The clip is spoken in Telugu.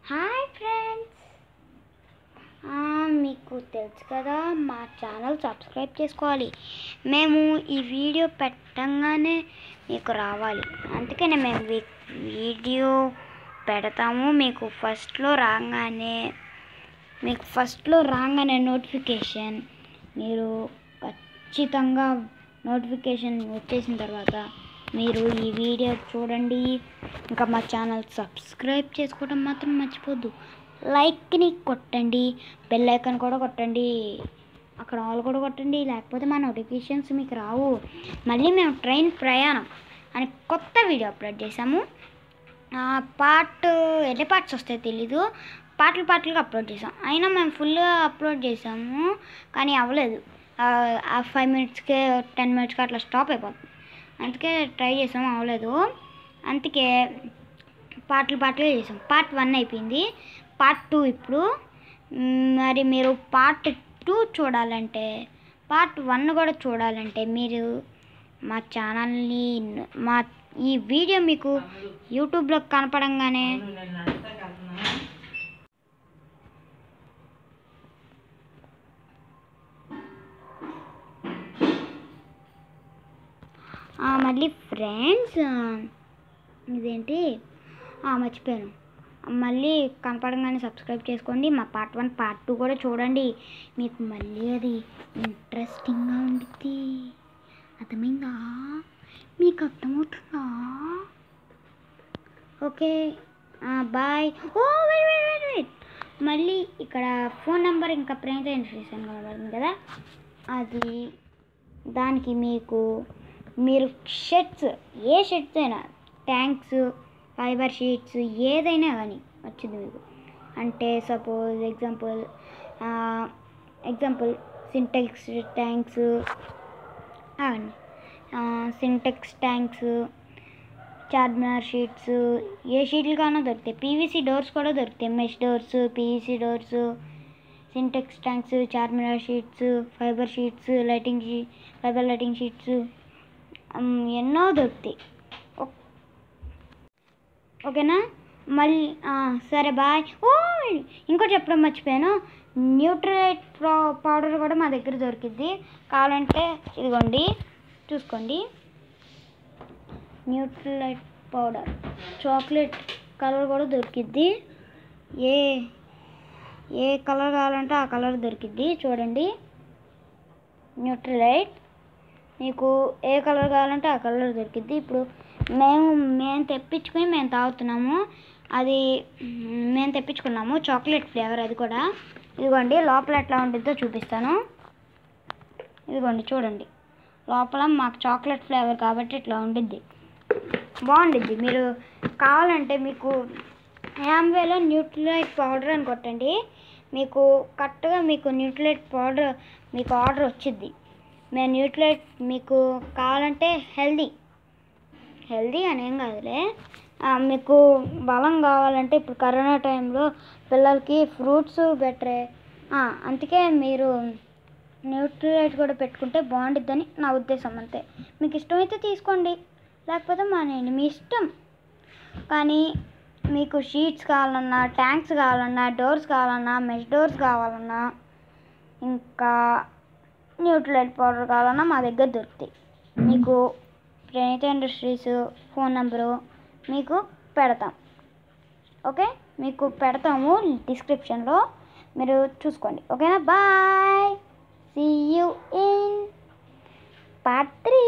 హాయ్ ఫ్రెండ్స్ మీకు తెలుసు కదా మా ఛానల్ సబ్స్క్రైబ్ చేసుకోవాలి మేము ఈ వీడియో పెట్టంగానే మీకు రావాలి అందుకనే మేము వీ- వీడియో పెడతాము మీకు ఫస్ట్లో రాగానే మీకు ఫస్ట్లో రాగానే నోటిఫికేషన్ మీరు ఖచ్చితంగా నోటిఫికేషన్ వచ్చేసిన తర్వాత మీరు ఈ వీడియో చూడండి ఇంకా మా ఛానల్ సబ్స్క్రైబ్ చేసుకోవడం మాత్రం మర్చిపోద్దు లైక్ని కొట్టండి బెల్ ఐకాన్ కూడా కొట్టండి అక్కడ ఆల్ కూడా కొట్టండి లేకపోతే మా నోటిఫికేషన్స్ మీకు రావు మళ్ళీ మేము ట్రైన్ ప్రయాణం అని కొత్త వీడియో అప్లోడ్ చేసాము పార్ట్ ఎన్ని పార్ట్స్ వస్తాయో తెలీదు పాటలు పాటలుగా అప్లోడ్ చేసాం అయినా మేము ఫుల్గా అప్లోడ్ చేసాము కానీ అవ్వలేదు ఆ ఫైవ్ మినిట్స్కే టెన్ మినిట్స్కి అట్లా స్టాప్ అయిపోతుంది అందుకే ట్రై చేసాం అవ్వలేదు అందుకే పాటలు పాటలుగా చేసాం పార్ట్ వన్ అయిపోయింది పార్ట్ టూ ఇప్పుడు మ్, మరి మీరు పార్ట్ టూ చూడాలంటే పార్ట్ వన్ కూడా చూడాలంటే మీరు మా ఛానల్ని మా ఈ వీడియో మీకు యూట్యూబ్లో కనపడంగానే ఆ, మళ్ళీ ఫ్రెండ్స్ ఇదేంటి ఆ, మర్చిపోయాను మళ్ళీ కనపడంగానే సబ్స్క్రైబ్ చేసుకోండి మా పార్ట్ వన్ పార్ట్ టూ కూడా చూడండి మీకు మళ్ళీ అది ఇంట్రెస్టింగ్గా ఉండిద్ది అర్థమైందా మీకు అర్థమవుతుందా okay bye oh wait wait wait wait మళ్ళీ ఇక్కడ ఫోన్ నెంబర్ ఇంకా ప్రింట్ ఇన్స్ట్రక్షన్ కనబడుతుంది కదా అది దానికి మీకు మీరు షర్ట్స్ ఏ షర్ట్స్ అయినా ట్యాంక్స్ ఫైబర్ షీట్స్ ఏదైనా కానీ వచ్చింది మీకు అంటే suppose example example Sintex tanks అవన్నీ సింటెక్స్ ట్యాంక్స్ చార్మినార్ షీట్స్ ఏ షీట్లు కానో దొరుకుతాయి పీవీసీ డోర్స్ కూడా దొరుకుతాయి mesh doors PVC doors Sintex tanks Charminar sheets fiber sheets lighting షీ ఫైబర్ లైటింగ్ షీట్స్ ఎన్నో దొరుకుతాయి ఓ- ఓకేనా మళ్ళీ ఆ, సరే బాయ్ ఓ ఇంకోటి చెప్పడం మర్చిపోయాను న్యూట్రలైట్ ప్రో పౌడర్ కూడా మా దగ్గర దొరికిద్ది కావాలంటే ఇదిగోండి చూసుకోండి న్యూట్రలైట్ పౌడర్ చాక్లెట్ కలర్ కూడా దొరికిద్ది ఏ ఏ కలర్ కావాలంటే ఆ కలర్ దొరికిద్ది చూడండి న్యూట్రలైట్ మీకు ఏ కలర్ కావాలంటే ఆ కలర్ దొరికిద్ది ఇప్పుడు మేము మేము తెప్పించుకొని మేము తాగుతున్నాము అది మ్, మేము తెప్పించుకున్నాము చాక్లెట్ ఫ్లేవర్ అది కూడా ఇదిగోండి లోపల ఎట్లా ఉంటుందో చూపిస్తాను ఇదిగోండి చూడండి లోపల మాకు చాక్లెట్ ఫ్లేవర్ కాబట్టి ఇట్లా ఉండిద్ది బాగుండిద్ది మీరు కావాలంటే మీకు యామ్వేలో న్యూట్రిలైట్ పౌడర్ అని కొట్టండి మీకు కరెక్ట్గా మీకు న్యూట్రిలైట్ పౌడర్ మీకు ఆర్డర్ వచ్చింది మేము న్యూట్రిలైట్ మీకు కావాలంటే హెల్దీ హెల్దీ అనేం కాదులే ఆ, మీకు బలం కావాలంటే ఇప్పుడు కరోనా టైంలో పిల్లలకి ఫ్రూట్స్ బెటరే ఆ, అందుకే మీరు న్యూట్రిలైట్ కూడా పెట్టుకుంటే బాగుండిద్దని నా ఉద్దేశం అంతే మీకు ఇష్టమైతే తీసుకోండి లేకపోతే మానేయండి మీ ఇష్టం కానీ మీకు షీట్స్ కావాలన్నా ట్యాంక్స్ కావాలన్నా డోర్స్ కావాలన్నా మెష్ డోర్స్ కావాలన్నా ఇంకా న్యూట్రిలైట్ పౌడర్ కావాలన్నా మా దగ్గర దొరుకుతాయి మీకు ప్రణీత ఇండస్ట్రీస్ ఫోన్ నెంబరు మీకు పెడతాం ఓకే మీకు పెడతాము డిస్క్రిప్షన్లో మీరు చూసుకోండి ఓకేనా bye see you in part three